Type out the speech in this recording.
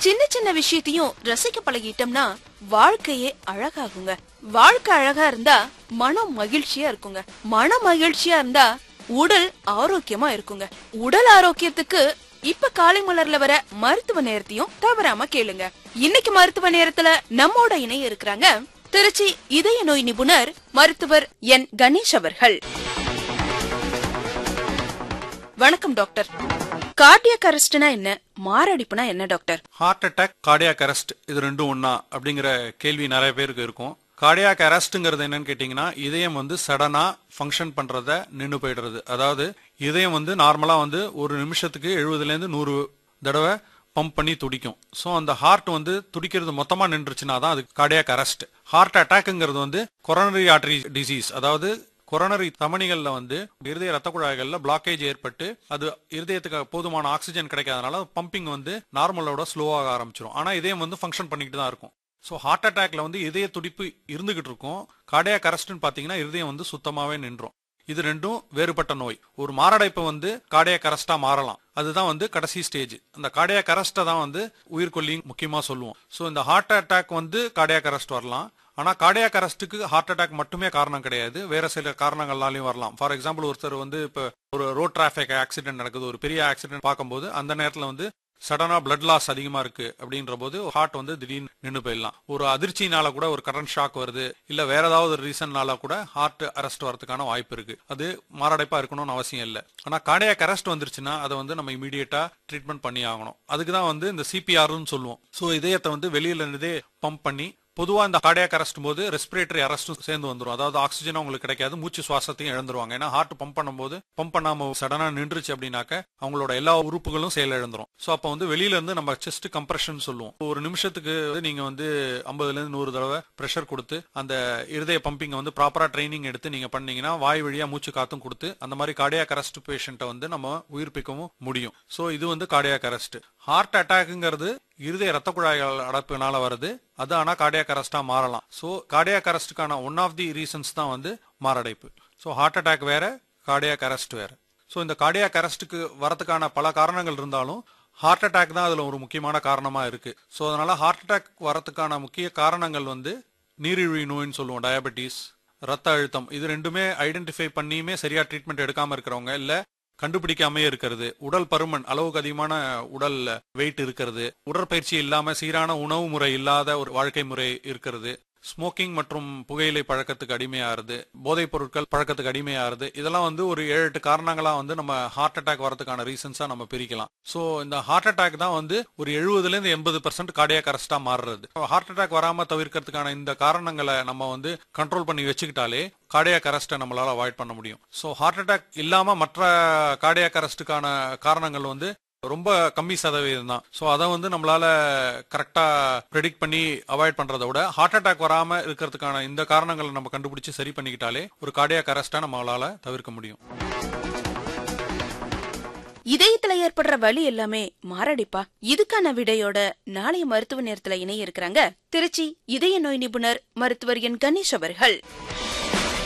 சின்ன சின்ன விஷயத்தையும் ரசிக்க பழகிட்டோம்னா வாழ்க்கையே அழகாகுங்க வாழ்க்கை அழகா இருந்தா மனம் மகிழ்ச்சியா இருக்குங்க மன மகிழ்ச்சியா இருந்தா உடல் ஆரோக்கியமா இருக்குங்க உடல் ஆரோக்கியத்துக்கு இப்ப காலை மலர்ல வர மருத்துவ நேரத்தையும் தவறாம கேளுங்க இன்னைக்கு மருத்துவ நேரத்துல நம்மோட இணைய இருக்கிறாங்க திருச்சி இதய நோய் நிபுணர் மருத்துவர் என் கணேஷ் அவர்கள் வணக்கம் டாக்டர் கார்டியக் அரெஸ்ட்னா என்ன மாரடைப்புனா என்ன doctor heart attack cardiac arrest இது ரெண்டும் ஒண்ணா அப்படிங்கிற கேள்வி நிறைய பேருக்கு இருக்கும் கார்டியாக் அரெஸ்ட்ங்கிறது என்னன்னு கேட்டீங்கன்னா இதயம் வந்து சடனா ஃபங்க்ஷன் பண்றத நின்னு போயிடுறது அதாவது இதயம் வந்து நார்மலா வந்து ஒரு நிமிஷத்துக்கு எழுபதுல இருந்து நூறு தடவை பம்ப் பண்ணி துடிக்கும் ஸோ அந்த ஹார்ட் வந்து துடிக்கிறது மொத்தமா நின்றுச்சுன்னா தான் அது கார்டியாக் அரெஸ்ட் ஹார்ட் அட்டாக்ங்கிறது வந்து கொரோனரி ஆர்டரி டிசீஸ் அதாவது கொரோனரி தமனிகள்ல வந்து இருதய ரத்த குழாய்கள்ல பிளாக்கேஜ் ஏற்பட்டு அது இருதயத்துக்கு போதுமான ஆக்சிஜன் கிடைக்காதனால பம்பிங் வந்து நார்மலோட ஸ்லோவாக ஆரம்பிச்சிடும் ஆனா இதயம் வந்து ஃபங்க்ஷன் பண்ணிக்கிட்டு தான் இருக்கும் ஸோ ஹார்ட் அட்டாக்ல வந்து இதய துடிப்பு இருந்துகிட்டு இருக்கும் கார்டியாக் அரெஸ்ட்னு பாத்தீங்கன்னா இருதயம் வந்து சுத்தமாவே நின்றும் இது ரெண்டும் வேறுபட்ட நோய் ஒரு மாரடைப்பு வந்து கார்டியாக் அரெஸ்டா மாறலாம் அதுதான் வந்து கடைசி ஸ்டேஜ் அந்த கார்டியாக் அரெஸ்ட்டை தான் வந்து உயிர்கொல்லி முக்கியமா சொல்லுவோம் ஸோ இந்த ஹார்ட் அட்டாக் வந்து கார்டியாக் அரெஸ்ட் வரலாம் ஆனா கார்டியாக் அரெஸ்ட்டுக்கு ஹார்ட் அட்டாக் மட்டுமே காரணம் கிடையாது வேற சில காரணங்களாலையும் வரலாம் ஃபார் எக்ஸாம்பிள் ஒருத்தர் வந்து இப்போ ஒரு ரோட் டிராஃபிக் ஆக்சிடென்ட் நடக்குது ஒரு பெரிய ஆக்சிடென்ட் பார்க்கும்போது அந்த நேரத்தில் வந்து சடனா பிளட் லாஸ் அதிகமா இருக்கு அப்படின்ற போது ஹார்ட் வந்து திடீர்னு நின்று போயிடலாம் ஒரு அதிர்ச்சினால கூட ஒரு கரண்ட் ஷாக் வருது இல்ல வேற ஏதாவது ஒரு ரீசன்னால கூட ஹார்ட் அரெஸ்ட் வரதுக்கான வாய்ப்பு இருக்கு அது மாரடைப்பா இருக்கணும்னு அவசியம் இல்லை ஆனா கார்டியாக் அரெஸ்ட் வந்துருச்சுன்னா அதை வந்து நம்ம இமீடியட்டா ட்ரீட்மெண்ட் பண்ணி ஆகணும் அதுக்கு தான் வந்து இந்த சிபிஆர்னு சொல்லுவோம் ஸோ இதயத்தை வந்து வெளியில இருந்தே பம்ப் பண்ணி பொதுவா இந்த கார்டியாக் அரெஸ்ட் போது ரெஸ்பிரேட்டரி அரெஸ்டும் சேர்ந்து வந்துரும் அதாவது ஆக்சிஜன் அவங்களுக்கு கிடைக்காது மூச்சு சுவாசத்தையும் இழந்துருவாங்க ஏன்னா ஹார்ட் பம்ப் பண்ணும்போது பம்ப் பண்ணாம சடனா நின்றுச்சு அப்படின்னாக்க அவங்களோட எல்லா உறுப்புகளும் செயல் இழந்துரும் ஸோ அப்போ வந்து வெளியில இருந்து நம்ம செஸ்ட் கம்ப்ரெஷன் சொல்லுவோம் ஒரு நிமிஷத்துக்கு வந்து நீங்க வந்து ஐம்பதுல இருந்து நூறு தடவை ப்ரெஷர் கொடுத்து அந்த இருதய பம்பிங்கை வந்து ப்ராப்பரா ட்ரைனிங் எடுத்து நீங்க பண்ணீங்கன்னா வாய் வழியா மூச்சு காத்தும் கொடுத்து அந்த மாதிரி கார்டியாக் அரெஸ்ட் பேஷண்ட்டை வந்து நம்ம உயிர்ப்பிக்கவும் முடியும் ஸோ இது வந்து கார்டியாக் அரெஸ்ட் ஹார்ட் அட்டாக்குங்கிறது இருதய ரத்த குழாய்கள் அடைப்புனால வருது அது ஆனா கார்டியாக் அரெஸ்டா மாறலாம் ஸோ கார்டியாக் அரெஸ்டுக்கான ஒன் ஆஃப் தி ரீசன்ஸ் தான் வந்து மாரடைப்பு ஸோ ஹார்ட் அட்டாக் வேற கார்டியாக் அரெஸ்ட் வேற ஸோ இந்த கார்டியாக் அரெஸ்ட்டுக்கு வரதுக்கான பல காரணங்கள் இருந்தாலும் ஹார்ட் அட்டாக் தான் அதுல ஒரு முக்கியமான காரணமா இருக்கு ஸோ அதனால ஹார்ட் அட்டாக் வரதுக்கான முக்கிய காரணங்கள் வந்து நீரிழிவு நோயின்னு சொல்லுவோம் டயபெட்டிஸ் ரத்த அழுத்தம் இது ரெண்டுமே ஐடென்டிஃபை பண்ணியுமே சரியா ட்ரீட்மெண்ட் எடுக்காம இருக்கிறவங்க இல்ல கண்டுபிடிக்காமே இருக்கிறது உடல் பருமன் அளவுக்கு அதிகமான உடல் வெயிட் இருக்கிறது உடற்பயிற்சி இல்லாம சீரான உணவு முறை இல்லாத ஒரு வாழ்க்கை முறை இருக்கிறது ஸ்மோக்கிங் மற்றும் புகையிலை பழக்கத்துக்கு அடிமையாகிறது போதைப் பொருட்கள் பழக்கத்துக்கு அடிமையாகிறது இதெல்லாம் வந்து ஒரு ஏழு எட்டு காரணங்களா வந்து நம்ம ஹார்ட் அட்டாக் வரதுக்கான ரீசன்ஸா நம்ம பிரிக்கலாம் சோ இந்த ஹார்ட் அட்டாக் தான் வந்து ஒரு எழுபதுல இருந்து எண்பது பர்சன்ட் கார்டியாக் அரெஸ்டா மாறுறது ஹார்ட் அட்டாக் வராம தவிர்க்கிறதுக்கான இந்த காரணங்களை நம்ம வந்து கண்ட்ரோல் பண்ணி வச்சுக்கிட்டாலே கார்டியாக் அரெஸ்ட்டை நம்மளால அவாய்ட் பண்ண முடியும் ஸோ ஹார்ட் அட்டாக் இல்லாம மற்ற கார்டியாக் அரெஸ்ட்டுக்கான காரணங்கள் வந்து ரொம்ப கம்மி சதவீதம் தான் ஸோ அதை வந்து நம்மளால கரெக்டா ப்ரெடிக்ட் பண்ணி அவாய்ட் பண்றதை விட ஹார்ட் அட்டாக் வராம இருக்கிறதுக்கான இந்த காரணங்களை நம்ம கண்டுபிடிச்சு சரி பண்ணிக்கிட்டாலே ஒரு கார்டியாக் அரெஸ்ட்டை நம்மளால தவிர்க்க முடியும் இதயத்துல ஏற்படுற வலி எல்லாமே மாரடைப்பா இதுக்கான விடையோட நாளைய மருத்துவ நேரத்துல இணைய இருக்கிறாங்க திருச்சி இதய நோய் நிபுணர் மருத்துவர் என் கணேஷ் அவர்கள்